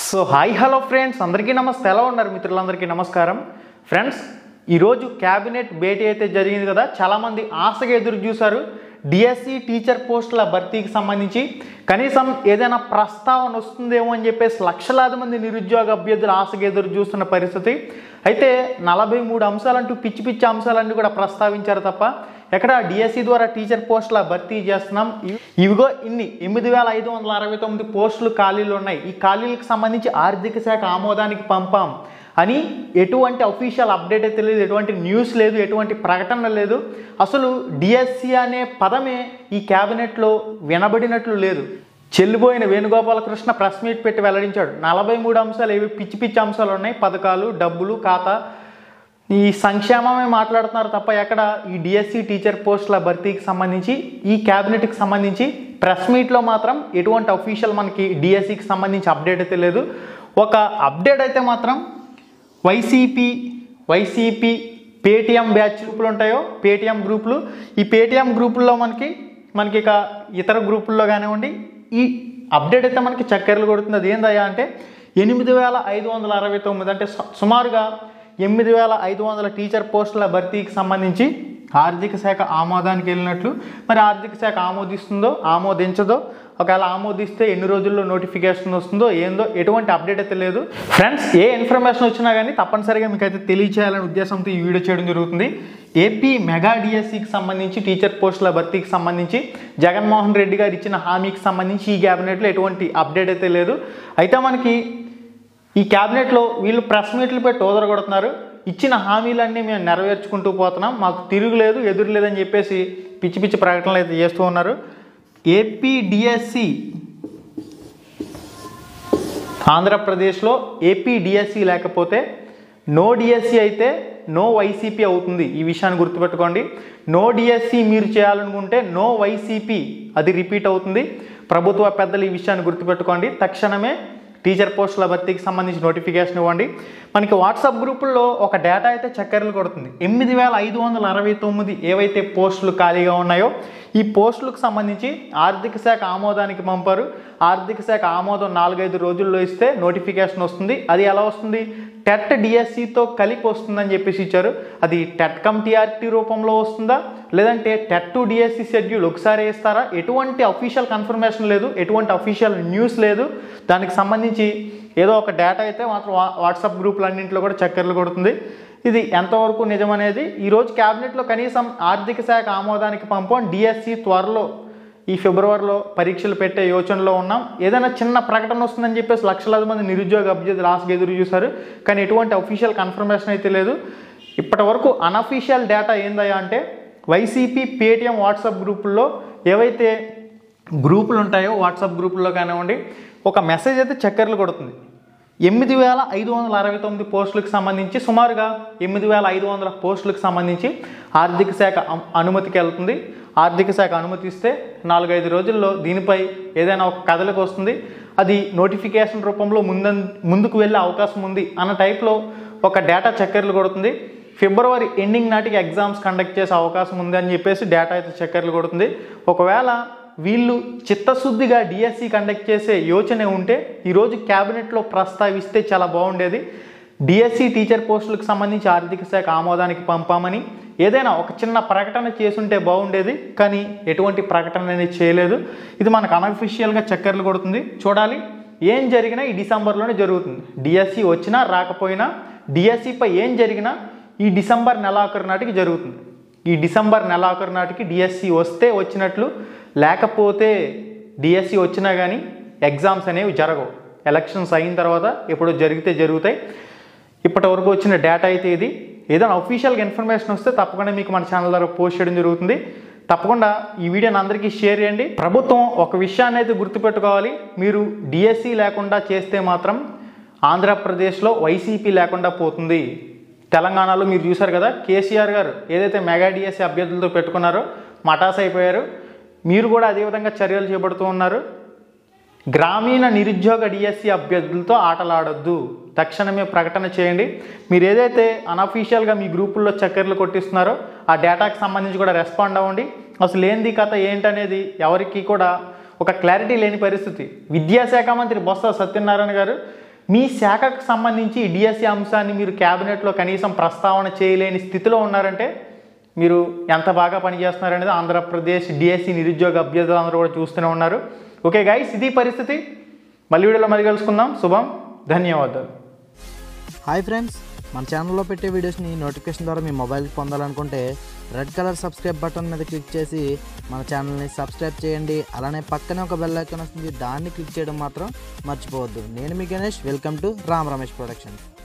so hi hello friends అందరికీ నమస్తే ఎలా ఉన్నారు మిత్రులందరికీ నమస్కారం ఫ్రెండ్స్ ఈరోజు క్యాబినెట్ భేటీ అయితే జరిగింది కదా చాలామంది ఆశగా ఎదురు చూశారు డిఎస్సి టీచర్ పోస్టుల భర్తీకి సంబంధించి కనీసం ఏదైనా ప్రస్తావన వస్తుందేమో అని చెప్పేసి లక్షలాది మంది నిరుద్యోగ అభ్యర్థులు ఆశగా ఎదురు చూస్తున్న పరిస్థితి అయితే నలభై మూడు అంశాలంటూ పిచ్చి పిచ్చి అంశాలన్నీ కూడా ప్రస్తావించారు తప్ప ఎక్కడ డిఎస్సి ద్వారా టీచర్ పోస్టుల భర్తీ చేస్తున్నాం ఇవి- ఇవిగో ఇన్ని ఎనిమిది వేల ఐదు వందల అరవై తొమ్మిది పోస్టులు ఖాళీలు ఉన్నాయి ఈ ఖాళీలకు సంబంధించి ఆర్థిక శాఖ ఆమోదానికి పంపాం అని ఎటువంటి అఫీషియల్ అప్డేట్ అయితే లేదు ఎటువంటి న్యూస్ లేదు ఎటువంటి ప్రకటన లేదు అసలు డిఎస్సి అనే పదమే ఈ క్యాబినెట్లో వినబడినట్లు లేదు చెల్లిపోయిన వేణుగోపాలకృష్ణ ప్రెస్ మీట్ పెట్టి వెల్లడించాడు నలభై మూడు అంశాలు ఏవి పిచ్చి పిచ్చి అంశాలు ఉన్నాయి పథకాలు డబ్బులు ఖాతా ఈ సంక్షేమమే మాట్లాడుతున్నారు తప్ప ఎక్కడ ఈ డిఎస్సి టీచర్ పోస్టుల భర్తీకి సంబంధించి ఈ క్యాబినెట్కి సంబంధించి ప్రెస్ మీట్లో మాత్రం ఎటువంటి అఫీషియల్ మనకి డిఎస్సికి సంబంధించి అప్డేట్ అయితే లేదు ఒక అప్డేట్ అయితే మాత్రం వైసీపీ వైసీపీ పేటిఎం బ్యాచ్ గ్రూపులు ఉంటాయో పేటిఎం గ్రూపులు ఈ పేటిఎం గ్రూపుల్లో మనకి మనకి ఇక ఇతర గ్రూపుల్లో కానివ్వండి ఈ అప్డేట్ అయితే మనకి చక్కెరలు కొడుతుంది అది ఏందయ్యా అంటే ఎనిమిది వేల ఐదు వందల అరవై తొమ్మిది అంటే సు- సుమారుగా ఎనిమిది వేల ఐదు వందల టీచర్ పోస్టుల భర్తీకి సంబంధించి ఆర్థిక శాఖ ఆమోదానికి వెళ్ళినట్లు మరి ఆర్థిక శాఖ ఆమోదిస్తుందో ఆమోదించదో ఒకవేళ ఆమోదిస్తే ఎన్ని రోజుల్లో నోటిఫికేషన్ వస్తుందో ఏందో ఎటువంటి అప్డేట్ అయితే లేదు ఫ్రెండ్స్ ఏ ఇన్ఫర్మేషన్ వచ్చినా కానీ తప్పనిసరిగా మీకు అయితే తెలియచేయాలనే ఉద్దేశంతో ఈ వీడియో చేయడం జరుగుతుంది ఏపీ మెగా డిఎస్సికి సంబంధించి టీచర్ పోస్టుల భర్తీకి సంబంధించి జగన్మోహన్ రెడ్డి గారు ఇచ్చిన హామీకి సంబంధించి ఈ క్యాబినెట్లో ఎటువంటి అప్డేట్ అయితే లేదు అయితే మనకి ఈ క్యాబినెట్లో వీళ్ళు ప్రెస్ మీట్లు పెట్టి ఓదరగొడుతున్నారు ఇచ్చిన హామీలన్నీ మేము నెరవేర్చుకుంటూ పోతున్నాం మాకు తిరుగులేదు ఎదురు లేదని చెప్పేసి పిచ్చి పిచ్చి ప్రకటనలు అయితే చేస్తూ ఉన్నారు ఏపీ డిఎస్సి ఆంధ్రప్రదేశ్లో ఏపీ డిఎస్సి లేకపోతే నో డిఎస్సి అయితే నో వైసీపీ అవుతుంది ఈ విషయాన్ని గుర్తుపెట్టుకోండి నో డిఎస్సి మీరు చేయాలనుకుంటే నో వైసీపీ అది రిపీట్ అవుతుంది ప్రభుత్వ పెద్దలు ఈ విషయాన్ని గుర్తుపెట్టుకోండి తక్షణమే టీచర్ పోస్టుల భర్తీకి సంబంధించి నోటిఫికేషన్ ఇవ్వండి మనకి వాట్సాప్ గ్రూపుల్లో ఒక డేటా అయితే చక్కెరలు కొడుతుంది ఎనిమిది వేల ఐదు వందల అరవై తొమ్మిది ఏవైతే పోస్టులు ఖాళీగా ఉన్నాయో ఈ పోస్టులకు సంబంధించి ఆర్థిక శాఖ ఆమోదానికి పంపారు ఆర్థిక శాఖ ఆమోదం నాలుగైదు రోజుల్లో ఇస్తే నోటిఫికేషన్ వస్తుంది అది ఎలా వస్తుంది టెట్ డిఎస్సితో కలిపి వస్తుందని చెప్పేసి ఇచ్చారు అది టెట్ కమ్ టీఆర్టీ రూపంలో వస్తుందా లేదంటే టెట్ టు డిఎస్సి షెడ్యూల్ ఒకసారి ఇస్తారా ఎటువంటి అఫీషియల్ కన్ఫర్మేషన్ లేదు ఎటువంటి అఫీషియల్ న్యూస్ లేదు దానికి సంబంధించి ఏదో ఒక డేటా అయితే మాత్రం వా- వాట్సాప్ గ్రూపులన్నింటిలో కూడా చక్కెరలు కొడుతుంది ఇది ఎంతవరకు నిజమనేది ఈరోజు క్యాబినెట్లో కనీసం ఆర్థిక శాఖ ఆమోదానికి పంపం డిఎస్సి త్వరలో ఈ ఫిబ్రవరిలో పరీక్షలు పెట్టే యోచనలో ఉన్నాం ఏదైనా చిన్న ప్రకటన వస్తుందని చెప్పేసి లక్షలాది మంది నిరుద్యోగ అభ్యర్థులు ఆశగా ఎదురు చూశారు కానీ ఎటువంటి అఫీషియల్ కన్ఫర్మేషన్ అయితే లేదు ఇప్పటి వరకు అనఫీషియల్ డేటా ఏందయ్యా అంటే వైసీపీ పేటిఎం వాట్సాప్ గ్రూపుల్లో ఏవైతే గ్రూపులు ఉంటాయో వాట్సాప్ గ్రూపుల్లో కానివ్వండి ఒక మెసేజ్ అయితే చక్కెరలు కొడుతుంది ఎనిమిది వేల ఐదు వందల అరవై తొమ్మిది పోస్టులకు సంబంధించి సుమారుగా ఎనిమిది వేల ఐదు వందల పోస్టులకు సంబంధించి ఆర్థిక శాఖ అం- అనుమతికి వెళ్తుంది ఆర్థిక శాఖ అనుమతిస్తే నాలుగైదు రోజుల్లో దీనిపై ఏదైనా ఒక కదలిక వస్తుంది అది నోటిఫికేషన్ రూపంలో ముందు ముందుకు వెళ్ళే అవకాశం ఉంది అన్న టైప్లో ఒక డేటా చక్కెరలు కొడుతుంది ఫిబ్రవరి ఎండింగ్ నాటికి ఎగ్జామ్స్ కండక్ట్ చేసే అవకాశం ఉంది అని చెప్పేసి డేటా అయితే చక్కెరలు కొడుతుంది ఒకవేళ వీళ్ళు చిత్తశుద్ధిగా డిఎస్సి కండక్ట్ చేసే యోచన ఉంటే ఈరోజు క్యాబినెట్లో ప్రస్తావిస్తే చాలా బాగుండేది డిఎస్సి టీచర్ పోస్టులకు సంబంధించి ఆర్థిక శాఖ ఆమోదానికి పంపామని ఏదైనా ఒక చిన్న ప్రకటన చేసుంటే బాగుండేది కానీ ఎటువంటి ప్రకటన అనేది చేయలేదు ఇది మనకు అనఫిషియల్గా చక్కర్లు కొడుతుంది చూడాలి ఏం జరిగినా ఈ డిసెంబర్లోనే జరుగుతుంది డిఎస్సి వచ్చినా రాకపోయినా డిఎస్సిపై ఏం జరిగినా ఈ డిసెంబర్ నెలాఖరు నాటికి జరుగుతుంది ఈ డిసెంబర్ నెలాఖరు నాటికి డిఎస్సి వస్తే వచ్చినట్లు లేకపోతే డిఎస్సి వచ్చినా కానీ ఎగ్జామ్స్ అనేవి జరగవు ఎలక్షన్స్ అయిన తర్వాత ఎప్పుడో జరిగితే జరుగుతాయి ఇప్పటి వరకు వచ్చిన డేటా అయితే ఇది ఏదైనా అఫీషియల్గా ఇన్ఫర్మేషన్ వస్తే తప్పకుండా మీకు మన ఛానల్ ద్వారా పోస్ట్ చేయడం జరుగుతుంది తప్పకుండా ఈ వీడియోని అందరికీ షేర్ చేయండి ప్రభుత్వం ఒక విషయాన్ని అయితే గుర్తుపెట్టుకోవాలి మీరు డిఎస్సి లేకుండా చేస్తే మాత్రం ఆంధ్రప్రదేశ్లో వైసీపీ లేకుండా పోతుంది తెలంగాణలో మీరు చూశారు కదా కేసీఆర్ గారు ఏదైతే మెగా డిఎస్సి అభ్యర్థులతో పెట్టుకున్నారో మటాస్ అయిపోయారు మీరు కూడా అదేవిధంగా చర్యలు చేపడుతూ ఉన్నారు గ్రామీణ నిరుద్యోగ డిఎస్సి అభ్యర్థులతో ఆటలాడొద్దు తక్షణమే ప్రకటన చేయండి మీరు ఏదైతే అనఫీషియల్గా మీ గ్రూపుల్లో చక్కర్లు కొట్టిస్తున్నారో ఆ డేటాకి సంబంధించి కూడా రెస్పాండ్ అవ్వండి అసలు ఏంది కథ ఏంటనేది ఎవరికి కూడా ఒక క్లారిటీ లేని పరిస్థితి విద్యాశాఖ మంత్రి బొత్స సత్యనారాయణ గారు మీ శాఖకు సంబంధించి డిఎస్సి అంశాన్ని మీరు క్యాబినెట్లో కనీసం ప్రస్తావన చేయలేని స్థితిలో ఉన్నారంటే మీరు ఎంత బాగా పనిచేస్తున్నారనేది ఆంధ్రప్రదేశ్ డిఎస్సి నిరుద్యోగ అభ్యర్థులు అందరూ కూడా చూస్తూనే ఉన్నారు ఓకే గైస్ ఇది పరిస్థితి మళ్ళీ వీడియోలో మళ్ళీ కలుసుకుందాం శుభం ధన్యవాదాలు హాయ్ ఫ్రెండ్స్ మన ఛానల్లో పెట్టే వీడియోస్ని నోటిఫికేషన్ ద్వారా మీ మొబైల్కి పొందాలనుకుంటే రెడ్ కలర్ సబ్స్క్రైబ్ బటన్ మీద క్లిక్ చేసి మన ఛానల్ని సబ్స్క్రైబ్ చేయండి అలానే పక్కనే ఒక బెల్ ఐకాన్ వస్తుంది దాన్ని క్లిక్ చేయడం మాత్రం మర్చిపోవద్దు నేను మీ Ganesh welcome to Ram Ramesh productions